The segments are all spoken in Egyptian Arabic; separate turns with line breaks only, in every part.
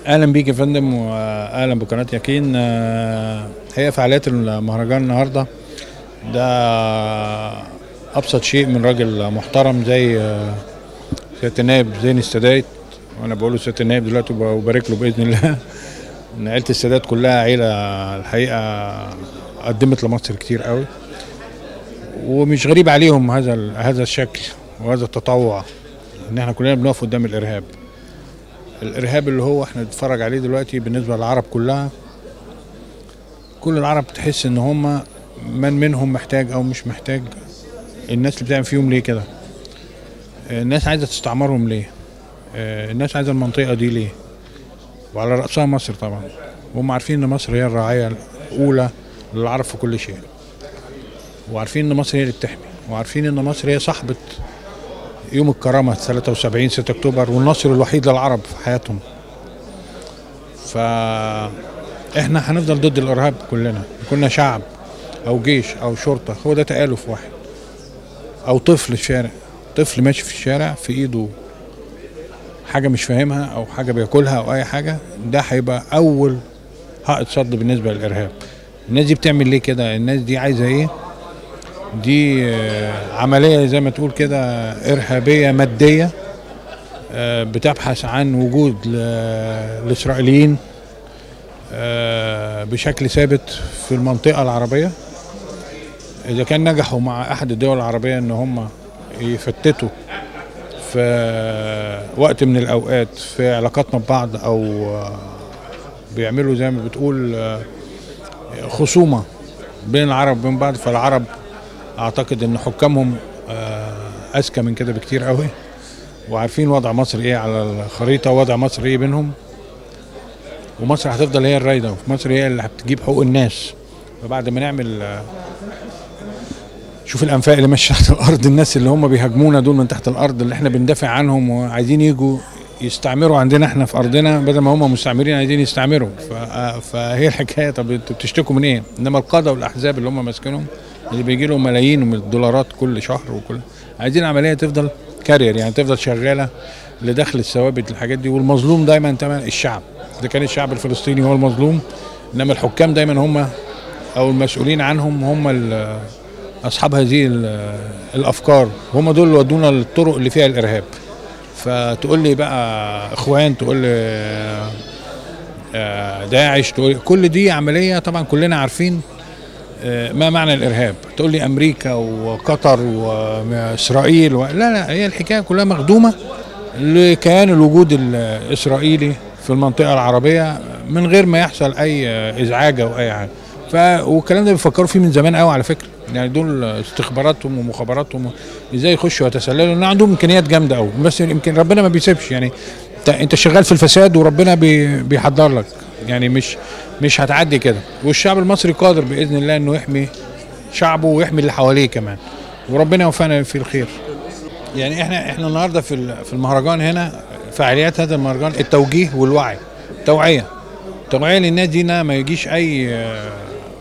اهلا بيك يا فندم واهلا بقناه يقين آه، هي فعاليات المهرجان النهارده ده ابسط شيء من راجل محترم زي آه، سياده النائب زين السادات وانا بقول له سياده النائب دلوقتي وبارك له باذن الله ان عيله السادات كلها عيله الحقيقه قدمت لمصر كتير قوي ومش غريب عليهم هذا ال- هذا الشكل وهذا التطوع ان احنا كلنا بنقف قدام الارهاب الارهاب اللي هو احنا بنتفرج عليه دلوقتي بالنسبه للعرب كلها كل العرب تحس ان هم من منهم محتاج او مش محتاج الناس اللي بتعمل فيهم ليه كده الناس عايزه تستعمرهم ليه آه، الناس عايزه المنطقه دي ليه وعلى راسها مصر طبعا وهم عارفين ان مصر هي الراعيه الاولى للعرب في كل شيء وعارفين ان مصر هي اللي بتحمي وعارفين ان مصر هي صاحبه يوم الكرامة 73 6 أكتوبر والنصر الوحيد للعرب في حياتهم فإحنا هنفضل ضد الإرهاب كلنا كنا شعب أو جيش أو شرطة هو ده تآلف واحد أو طفل في الشارع طفل ماشي في الشارع في إيده حاجة مش فاهمها أو حاجة بياكلها أو أي حاجة ده هيبقى أول حائط صد بالنسبة للإرهاب الناس دي بتعمل ليه كده الناس دي عايزة إيه دي آه، عملية زي ما تقول كده إرهابية مادية آه، بتبحث عن وجود ل- الإسرائيليين آه، بشكل ثابت في المنطقة العربية إذا كان نجحوا مع أحد الدول العربية إن هم يفتتوا في وقت من الأوقات في علاقاتنا ببعض أو آه، بيعملوا زي ما بتقول آه، خصومة بين العرب وبين بعض فالعرب اعتقد ان حكامهم آه، اذكى من كده بكتير قوي وعارفين وضع مصر ايه على الخريطه ووضع مصر ايه بينهم ومصر هتفضل هي الرايده ومصر هي اللي هتجيب حقوق الناس فبعد ما نعمل آه، شوف الانفاق اللي ماشيه تحت الارض الناس اللي هم بيهاجمونا دول من تحت الارض اللي احنا بندافع عنهم وعايزين يجوا يستعمروا عندنا احنا في ارضنا بدل ما هم مستعمرين عايزين يستعمروا ف- آه، فهي الحكايه طب انتوا بتشتكوا من ايه؟ انما القاده والاحزاب اللي هم ماسكينهم اللي بيجي لهم ملايين من الدولارات كل شهر وكل عايزين عمليه تفضل كارير يعني تفضل شغاله لدخل الثوابت الحاجات دي والمظلوم دايما تمام الشعب اذا كان الشعب الفلسطيني هو المظلوم انما الحكام دايما هم او المسؤولين عنهم هم ال- اصحاب هذه ال- الافكار هم دول اللي ودونا للطرق اللي فيها الارهاب فتقول لي بقى اخوان تقول لي آه، داعش تقول كل دي عمليه طبعا كلنا عارفين آه، ما معنى الارهاب تقول لي امريكا وقطر واسرائيل و... لا لا هي الحكايه كلها مخدومه لكيان الوجود الاسرائيلي في المنطقه العربيه من غير ما يحصل اي آه، ازعاج او اي حاجه ف والكلام ده بيفكروا فيه من زمان قوي على فكره يعني دول استخباراتهم ومخابراتهم ازاي يخشوا يتسللوا لان عندهم امكانيات جامده قوي بس يمكن ربنا ما بيسيبش يعني انت انت شغال في الفساد وربنا بي بيحضر لك يعني مش مش هتعدي كده والشعب المصري قادر باذن الله انه يحمي شعبه ويحمي اللي حواليه كمان وربنا يوفقنا في الخير يعني احنا احنا النهارده في ال- في المهرجان هنا فعاليات هذا المهرجان التوجيه والوعي توعيه توعيه للناس دي إنها ما يجيش اي آه،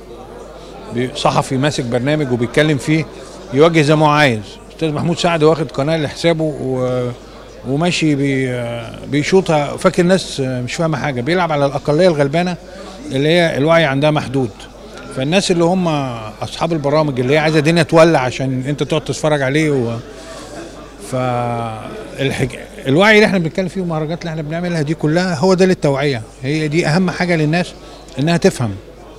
بي- صحفي ماسك برنامج وبيتكلم فيه يوجه زي ما هو عايز استاذ محمود سعد واخد قناه لحسابه و وماشي بي بيشوطها فاكر الناس مش فاهمه حاجه بيلعب على الاقليه الغلبانه اللي هي الوعي عندها محدود فالناس اللي هم اصحاب البرامج اللي هي عايزه الدنيا تولع عشان انت تقعد تتفرج عليه و ف الحج... الوعي اللي احنا بنتكلم فيه والمهرجانات اللي احنا بنعملها دي كلها هو ده للتوعيه هي دي اهم حاجه للناس انها تفهم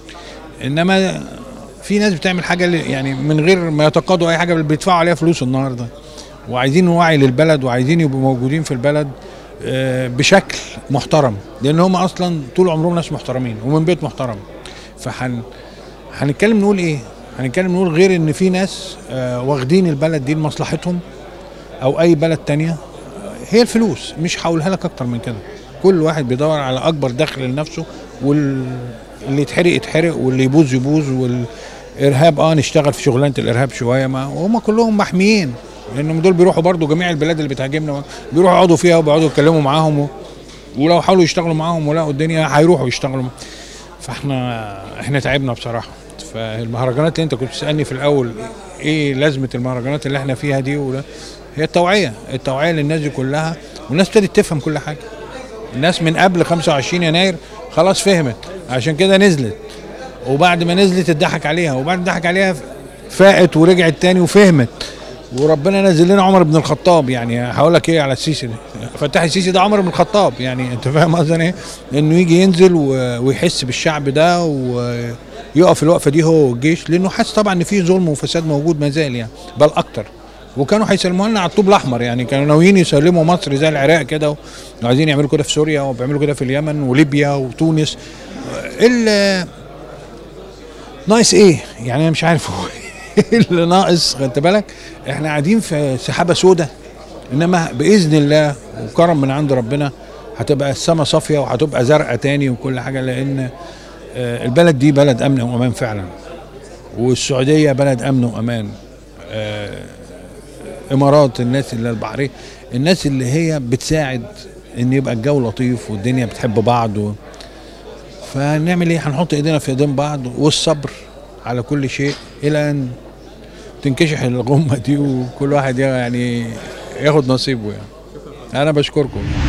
انما في ناس بتعمل حاجه اللي- يعني من غير ما يتقاضوا اي حاجه بل بيدفعوا عليها فلوس النهارده وعايزين وعي للبلد وعايزين يبقوا موجودين في البلد آه، بشكل محترم لان هم اصلا طول عمرهم ناس محترمين ومن بيت محترم فحن هنتكلم نقول ايه هنتكلم نقول غير ان في ناس آه، واخدين البلد دي لمصلحتهم او اي بلد تانية هي الفلوس مش هقولها لك اكتر من كده كل واحد بيدور على اكبر دخل لنفسه واللي يتحرق يتحرق واللي يبوظ يبوظ والارهاب اه نشتغل في شغلانه الارهاب شويه ما وهم كلهم محميين لانهم دول بيروحوا برضو جميع البلاد اللي بتهاجمنا بيروحوا يقعدوا فيها وبيقعدوا يتكلموا معاهم و... ولو حاولوا يشتغلوا معاهم ولقوا الدنيا هيروحوا يشتغلوا فاحنا احنا تعبنا بصراحه فالمهرجانات اللي انت كنت بتسالني في الاول ايه لازمه المهرجانات اللي احنا فيها دي ولا هي التوعيه التوعيه للناس دي كلها والناس ابتدت تفهم كل حاجه الناس من قبل 25 يناير خلاص فهمت عشان كده نزلت وبعد ما نزلت اتضحك عليها وبعد اتضحك عليها فاقت ورجعت تاني وفهمت وربنا نزل لنا عمر بن الخطاب يعني هقول لك ايه على السيسي ده فتح السيسي ده عمر بن الخطاب يعني انت فاهم قصدي ايه انه يجي ينزل و- ويحس بالشعب ده ويقف الوقفه دي هو والجيش لانه حاسس طبعا ان في ظلم وفساد موجود ما زال يعني بل اكتر وكانوا هيسلموها لنا على الطوب الاحمر يعني كانوا ناويين يسلموا مصر زي العراق كده وعايزين يعملوا كده في سوريا وبيعملوا كده في اليمن وليبيا وتونس ال ناقص ايه يعني انا مش عارف هو إيه اللي ناقص خدت بالك احنا قاعدين في سحابه سودة انما باذن الله وكرم من عند ربنا هتبقى السما صافيه وهتبقى زرقاء تاني وكل حاجه لان آه، البلد دي بلد امن وامان فعلا والسعوديه بلد امن وامان آه، امارات الناس اللي البحريه الناس اللي هي بتساعد ان يبقى الجو لطيف والدنيا بتحب بعض و... فنعمل ايه هنحط ايدينا في ايدين بعض والصبر على كل شيء الى ان تنكشح الغمه دي وكل واحد يعني ياخد نصيبه يعني انا بشكركم